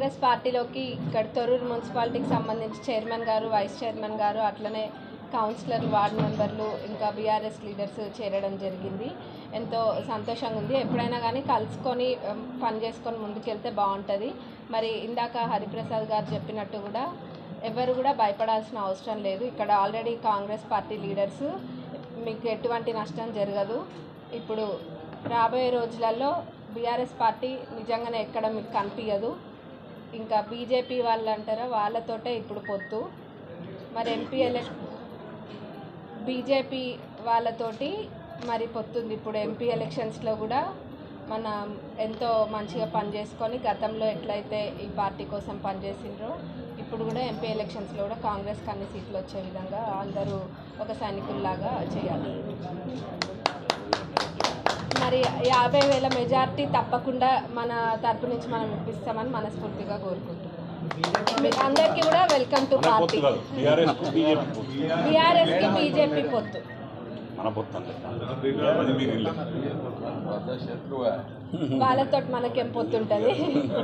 కాంగ్రెస్ పార్టీలోకి ఇక్కడ తొర్రూరు మున్సిపాలిటీకి సంబంధించి చైర్మన్ గారు వైస్ చైర్మన్ గారు అట్లనే కౌన్సిలర్లు వార్డు మెంబర్లు ఇంకా బీఆర్ఎస్ లీడర్స్ చేరడం జరిగింది ఎంతో సంతోషంగా ఉంది ఎప్పుడైనా కానీ కలుసుకొని ఉమ్, పని చేసుకొని ముందుకెళ్తే బాగుంటుంది మరి ఇందాక హరిప్రసాద్ గారు చెప్పినట్టు కూడా ఎవరు కూడా భయపడాల్సిన అవసరం లేదు ఇక్కడ ఆల్రెడీ కాంగ్రెస్ పార్టీ లీడర్స్ మీకు ఎటువంటి నష్టం జరగదు ఇప్పుడు రాబోయే రోజులలో బీఆర్ఎస్ పార్టీ నిజంగానే ఎక్కడ మీకు కనిపించదు ఇంకా బీజేపీ వాళ్ళు అంటారా వాళ్ళతోటే ఇప్పుడు పొత్తు మరి ఎంపీ ఎలక్షన్ బీజేపీ వాళ్ళతోటి మరి పొత్తుంది ఇప్పుడు ఎంపీ ఎలక్షన్స్లో కూడా మనం ఎంతో మంచిగా పనిచేసుకొని గతంలో ఎట్లయితే ఈ పార్టీ కోసం పనిచేసిండ్రో ఇప్పుడు కూడా ఎంపీ ఎలక్షన్స్లో కూడా కాంగ్రెస్కి అన్ని సీట్లు వచ్చే విధంగా అందరూ ఒక సైనికుల్లాగా చేయాలి మరి యాభై వేల మెజార్టీ తప్పకుండా మన తరపు నుంచి మనం ఇప్పిస్తామని మనస్ఫూర్తిగా కోరుకుంటున్నాం మీకు అందరికీ కూడా వెల్కమ్ టు మన పొత్తు పార్టీ కాదు టీఆర్ఎస్ బీజేపీ పొత్తు బీఆర్ఎస్కి బీజేపీ పొత్తు మన పొత్తు అంతే అది మీరు ఇల్లు వాళ్ళతో మనకేం పొత్తు ఉంటుంది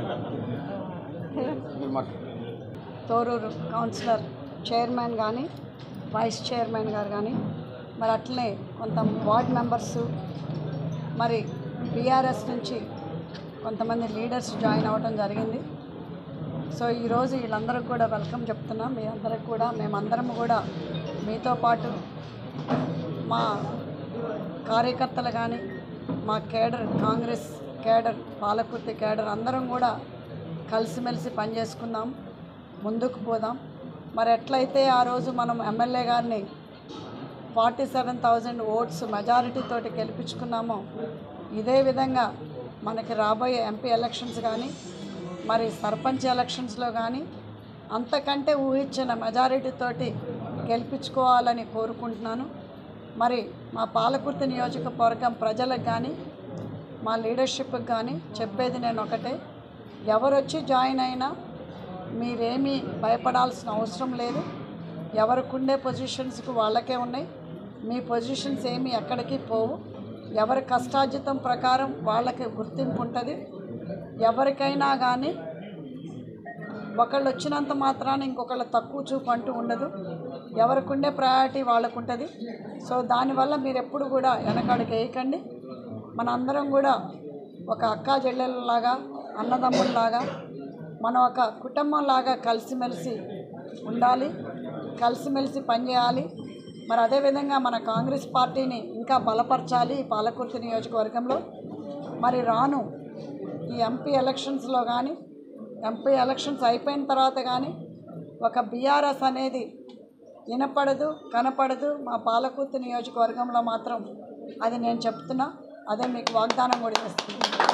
తోరూరు కౌన్సిలర్ చైర్మన్ కానీ వైస్ చైర్మన్ గారు కానీ మరి అట్లనే కొంత వార్డ్ మెంబర్స్ మరి బీఆర్ఎస్ నుంచి కొంతమంది లీడర్స్ జాయిన్ అవ్వడం జరిగింది సో ఈరోజు వీళ్ళందరికీ కూడా వెల్కమ్ చెప్తున్నాం మీ అందరికి కూడా మేమందరం కూడా మీతో పాటు మా కార్యకర్తలు కానీ మా cadre Congress cadre Palakurthi cadre అందరం కూడా కలిసిమెలిసి పనిచేసుకుందాం ముందుకు పోదాం మరి ఎట్లయితే ఆ రోజు మనం ఎమ్మెల్యే గారిని forty seven thousand votes majority తోటి గెలిపించుకున్నామో ఇదే విధంగా మనకి రాబోయే ఎంపీ ఎలక్షన్స్ కానీ మరి సర్పంచ్ ఎలక్షన్స్లో కానీ అంతకంటే ఊహించిన మెజారిటీ తోటి గెలిపించుకోవాలని కోరుకుంటున్నాను మరి మా పాలకుర్తి నియోజకవర్గం ప్రజలకు కానీ మా లీడర్షిప్కి కానీ చెప్పేది నేను ఒకటే ఎవరు వచ్చి జాయిన్ అయినా మీరేమీ భయపడాల్సిన అవసరం లేదు ఎవరికుండే పొజిషన్స్కి వాళ్ళకే ఉన్నాయి మీ పొజిషన్స్ ఏమీ ఎక్కడికి పోవు ఎవరి కష్టార్జితం ప్రకారం వాళ్ళకి గుర్తింపు ఉంటుంది ఎవరికైనా కానీ ఒకళ్ళు వచ్చినంత మాత్రాన ఇంకొకళ్ళు తక్కువ చూపు అంటూ ఉండదు ఎవరికి ఉండే ప్రయారిటీ వాళ్ళకు ఉంటుంది సో దానివల్ల మీరు ఎప్పుడు కూడా వెనకాడికి వేయకండి మనందరం కూడా ఒక అక్కా చెల్లెళ్ళలాగా అన్నదమ్ముల్లాగా మనం ఒక కుటుంబంలాగా కలిసిమెలిసి ఉండాలి కలిసిమెలిసి పనిచేయాలి మరి అదేవిధంగా మన కాంగ్రెస్ పార్టీని ఇంకా బలపరచాలి ఈ పాలకుర్తి నియోజకవర్గంలో మరి రాను ఈ ఎంపీ ఎలక్షన్స్లో కానీ ఎంపీ ఎలక్షన్స్ అయిపోయిన తర్వాత కానీ ఒక బీఆర్ఎస్ అనేది వినపడదు కనపడదు మా పాలకుర్తి నియోజకవర్గంలో మాత్రం అది నేను చెప్తున్నా అదే మీకు వాగ్దానం కూడా చేస్తుంది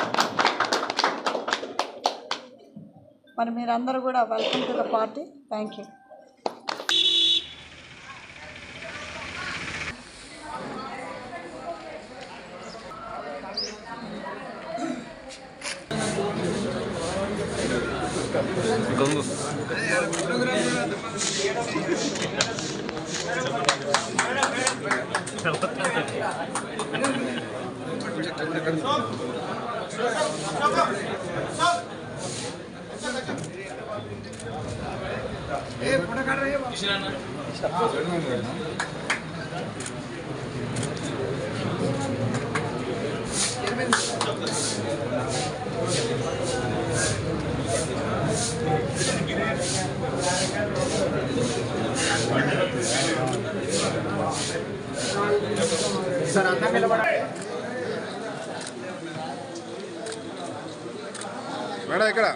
మరి మీరందరూ కూడా welcome to the party thank you madam ఇక్కడ